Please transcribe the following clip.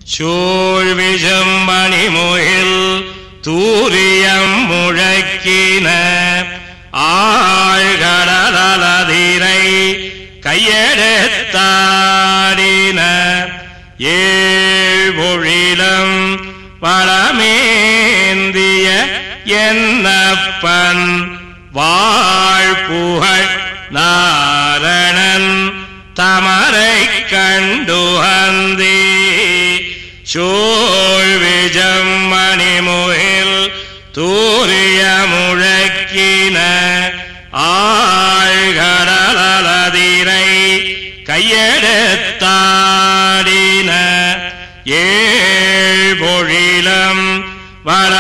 சூழ்விஜம் மணிமுகில் தூரியம் முழக்கின ஆழ்கடலதிரை கையெடுத்தாடின ஏழ்மொழிலம் பழமேந்திய என்னப்பன் வாழ்புகழ் நாரணன் தமரை கண்டுகந்தே சோழ்விஜம் மணிமுகில் தூரிய முழக்கின ஆழ்கடலதிரை கையெடுத்தாடின ஏழ்மொழிலம் வள